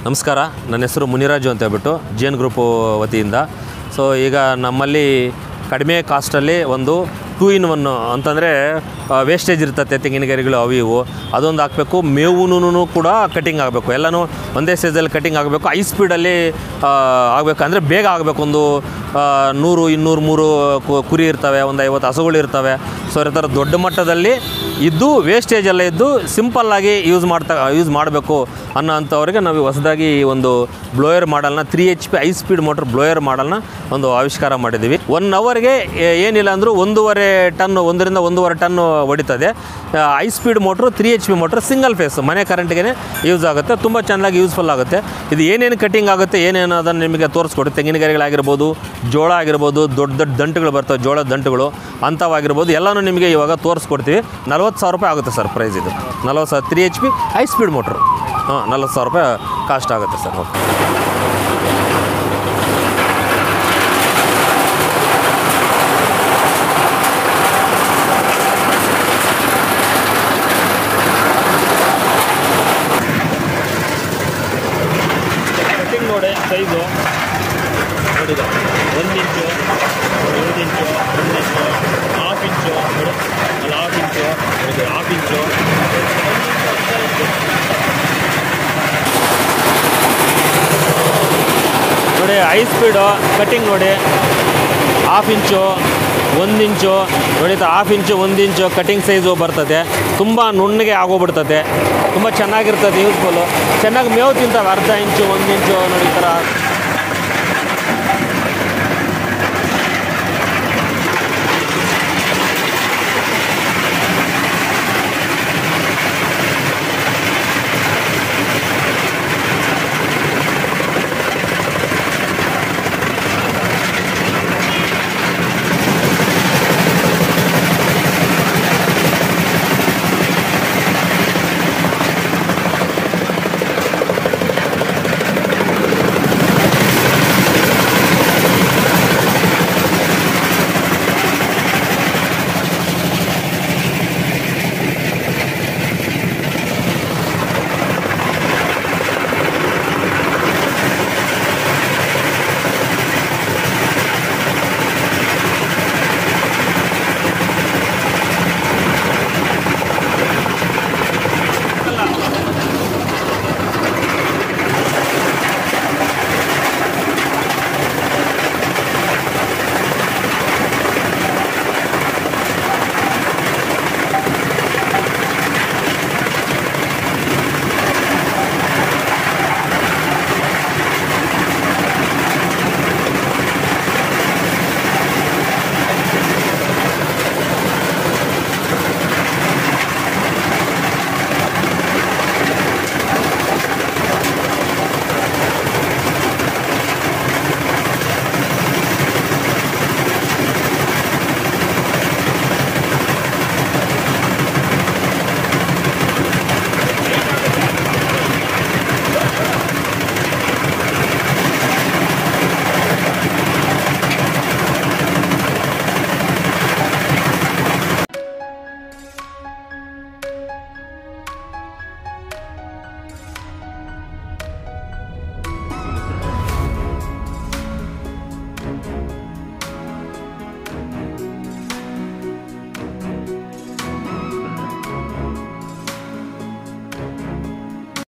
ನಮಸ್ಕಾರ ನನ್ನ ಹೆಸರು ಮುನಿರಾಜು ಅಂತ ಹೇಳ್ಬಿಟ್ಟು ಜಿ ಎನ್ ಗ್ರೂಪು ವತಿಯಿಂದ ಸೊ ಈಗ ನಮ್ಮಲ್ಲಿ ಕಡಿಮೆ ಕಾಸ್ಟಲ್ಲಿ ಒಂದು ಟೂ ಇನ್ ಒನ್ ಅಂತಂದರೆ ವೇಸ್ಟೇಜ್ ಇರ್ತದೆ ತೆಂಗಿನಗರಿಗಳು ಅವು ಇವು ಅದೊಂದು ಹಾಕಬೇಕು ಮೇವೂ ಕೂಡ ಕಟಿಂಗ್ ಆಗಬೇಕು ಎಲ್ಲನೂ ಒಂದೇ ಸೈಜಲ್ಲಿ ಕಟಿಂಗ್ ಆಗಬೇಕು ಹೈ ಸ್ಪೀಡಲ್ಲಿ ಆಗಬೇಕು ಅಂದರೆ ಬೇಗ ಆಗಬೇಕು ಒಂದು ಆ, ನೂರು ಇನ್ನೂರು ಮೂರು ಕು- ಕುರಿ ಇರ್ತವೆ ಒಂದು ಐವತ್ತು ಹಸುಗಳು ಇರ್ತವೆ ಸೊ ಈ ಥರ ದೊಡ್ಡ ಮಟ್ಟದಲ್ಲಿ ಇದ್ದು ವೇಸ್ಟೇಜ್ ಎಲ್ಲ ಇದ್ದು ಸಿಂಪಲ್ಲಾಗಿ ಯೂಸ್ ಮಾಡ್ತಾ ಯೂಸ್ ಮಾಡಬೇಕು ಅನ್ನೋ ಅಂಥವ್ರಿಗೆ ನಾವು ಹೊಸದಾಗಿ ಈ ಒಂದು ಬ್ಲೋಯರ್ ಮಾಡಲ್ನ three H P high speed motor blower ಮಾಡಲ್ನ ಒಂದು ಆವಿಷ್ಕಾರ ಮಾಡಿದ್ದೀವಿ ಒನ್ ಅವರ್ಗೆ ಏನಿಲ್ಲ ಅಂದರೂ ಒಂದೂವರೆ ಟನ್ ಒಂದರಿಂದ ಒಂದೂವರೆ ಟನ್ ಹೊಡಿತದೆ high speed motor three H P motor single phase ಮನೆ ಕರೆಂಟ್ಗೆ ಯೂಸ್ ಆಗುತ್ತೆ ತುಂಬ ಚೆನ್ನಾಗಿ ಯೂಸ್ಫುಲ್ ಆಗುತ್ತೆ ಇದು ಏನೇನು ಕಟಿಂಗ್ ಆಗುತ್ತೆ ಏನೇನು ಅದನ್ನು ನಿಮಗೆ ತೋರಿಸ್ಕೊಡಿ ತೆಂಗಿನಗರಿಗಳಾಗಿರ್ಬೋದು ಜೋಳ ಆಗಿರ್ಬೋದು ದೊಡ್ಡ ದೊಡ್ಡ ದಂಟುಗಳು ಬರ್ತವೆ ಜೋಳದ ದಂಟುಗಳು ಅಂಥವಾಗಿರ್ಬೋದು ಎಲ್ಲನೂ ನಿಮಗೆ ಇವಾಗ ತೋರಿಸ್ಕೊಡ್ತೀವಿ ನಲ್ವತ್ತು ಸಾವಿರ ರೂಪಾಯಿ ಆಗುತ್ತೆ ಸರ್ ಪ್ರೈಸ್ ಇದು ನಲ್ವತ್ತು ಸಾವಿರ three H P high speed motor ಹಾಂ ನಲ್ವತ್ತು ಸಾವಿರ ರೂಪಾಯಿ ಕಾಸ್ಟ್ ಆಗುತ್ತೆ ಸರ್ ಓಕೆ ಕಟಿಂಗ್ ನೋಡಿ ಸೈಜು ನೋಡಿದ ಒಂದು ಇಂಚು ಎರಡು ಇಂಚು ಒಂದು ಇಂಚು ಹಾಫ್ ಇಂಚು ನೋಡಿ ಅಲ್ಲಿ ಹಾಫ್ ಇಂಚು ನೋಡಿ ಹಾಫ್ ಇಂಚು ನೋಡಿ ಹೈ ಸ್ಪೀಡು ಕಟಿಂಗ್ ನೋಡಿ ಹಾಫ್ ಇಂಚು ಒಂದು ಇಂಚು ನೋಡಿ ಹಾಫ್ ಇಂಚು ಒಂದು ಇಂಚು ಕಟಿಂಗ್ ಸೈಜು ಬರ್ತದೆ ತುಂಬ ನುಣ್ಣಗೆ ಆಗೋಗ್ಬಿಡ್ತದೆ ತುಂಬ ಚೆನ್ನಾಗಿರ್ತದೆ ಯೂಸ್ಫುಲ್ಲು ಚೆನ್ನಾಗಿ ಮೇವು ತಿಂತವೆ ಅರ್ಧ ಇಂಚು ಒಂದು ಇಂಚು ನೋಡಿ ಈ ಥರ